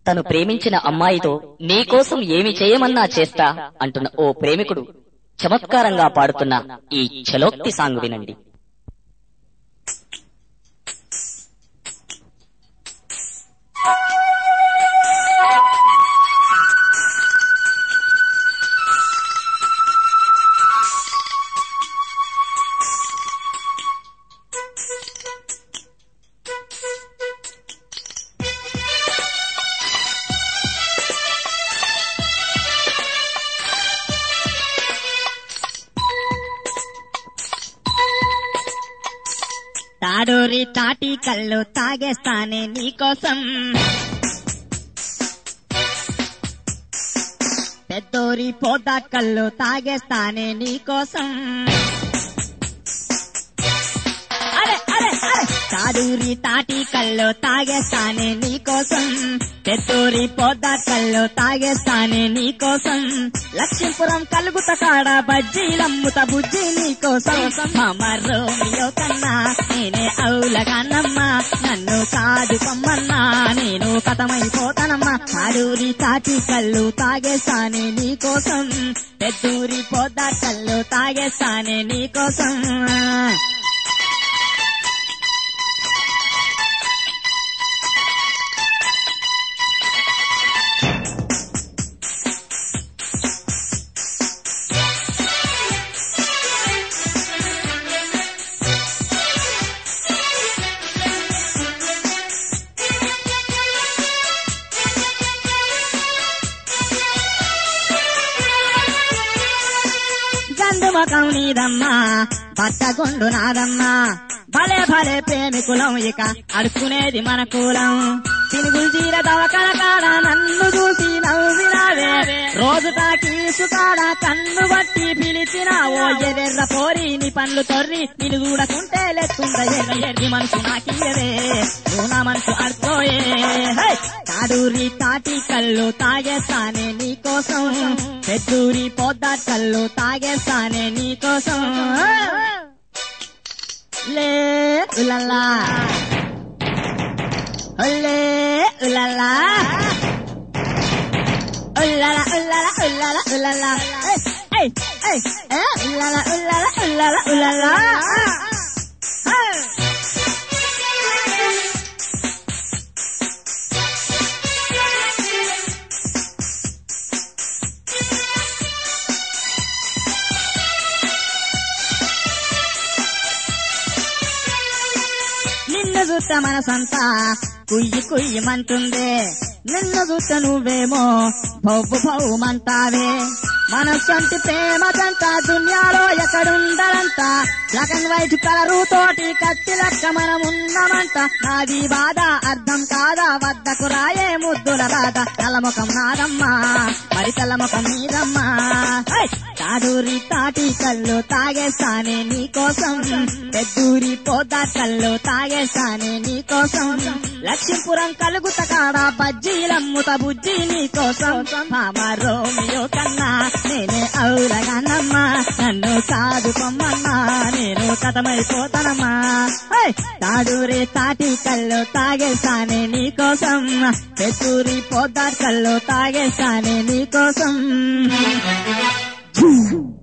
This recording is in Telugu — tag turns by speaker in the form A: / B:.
A: తను ప్రేమించిన అమ్మాయితో నీకోసం ఏమి చేయమన్నా చేస్తా అంటున్న ఓ ప్రేమికుడు చమత్కారంగా పాడుతున్న ఈ చలోక్తి సాంగ్ వినండి
B: తాడూరి తాటి కళ్ళు తాగేస్తానే నీకోసం పెద్దోరి పోదా కళ్ళు తాగేస్తానే నీకోసం అరే అరే అరే తాడూరి తాటి కళ్ళు తాగేస్తానే నీకోసం పెద్దూరి పోదా కళ్ళు తాగేస్తానే నీకోసం లక్ష్మీపురం కలుగుత కాడ బజ్జీలమ్ముత బుజ్జి నీకోసం మామ రోమియో కన్నా నేనే అవులగానమ్మా నన్ను కాదు పొమ్మన్నా నేను కథమైపోతానమ్మా తాడూరి తాటి కళ్ళు తాగేస్తానే నీకోసం పెద్దూరి పోదా కళ్ళు తాగేస్తానే నీకోసం గండు ముఖం నీదమ్మా బట్టగుండు నాదమ్మా భలే భలే ప్రేమికులం ఇక అడుక్కునేది మన కులం తినుగులు చీర దవకల కాడ నన్ను చూసి నవ్వినావే రోజు తాకీసు కాడ కన్ను బట్టి పిలిచిన ఓ ఎర్ర పోరి నీ పనులు తొర్రి నిన్ను చూడకుంటే లెక్కుంద ఎర్ర ఎర్రి మనసు నాకియవే నువ్వు నా మనసు అడుకోయే హై! తాడూరి తాటి కళ్ళు తాగేస్తానే నీకోసం పెద్దూరి పొద్దా కళ్ళు తాగేస్తానే నీకోసం లే ఉలలా ఒల్లే ఉలలా ఉల్లల ఉల్లల ఉల్లల ఉల్లల ఏయ్, ఏయ్, ఏయ్, ఏ, ఉల్లల ఉల్లల ఉల్లల ఉల్లల ఆ, ఆ. నిన్ను చూస్తే మనసంతా కుయ్యి కుయ్యమంటుందే నిన్ను చూస్తే నువ్వేమో భవ్వు భవ్వుమంటావే మనసంటి ప్రేమదంతా దునియాలో ఎక్కడుండదంట బ్లాక్ అండ్ వైట్ కలరు తోటి కత్తి లెక్క మనం ఉన్నామంట నాది బాధ అర్థం కాదా వద్దకు రాయే ముద్దుల బాధ తలముఖం నాదమ్మా మరి తలముఖం నీదమ్మా హై! తాడూరి తాటి కళ్ళు తాగేస్తానే నీకోసం పెద్దూరి పోదా కళ్ళు తాగేస్తానే నీకోసం లక్ష్మీపురం కలుగుత కాడ బజ్జీలమ్ముత బుజ్జి నీకోసం మామ రోమియో కన్నా నేనే ఔరగానమ్మా నన్ను సాదుకోమన్నా నేను కథమైపోతానమ్మా హై! తాడూరి తాటి కళ్ళు తాగేస్తానే నీకోసం పెద్దూరి పోదా కళ్ళు తాగేస్తానే నీకోసం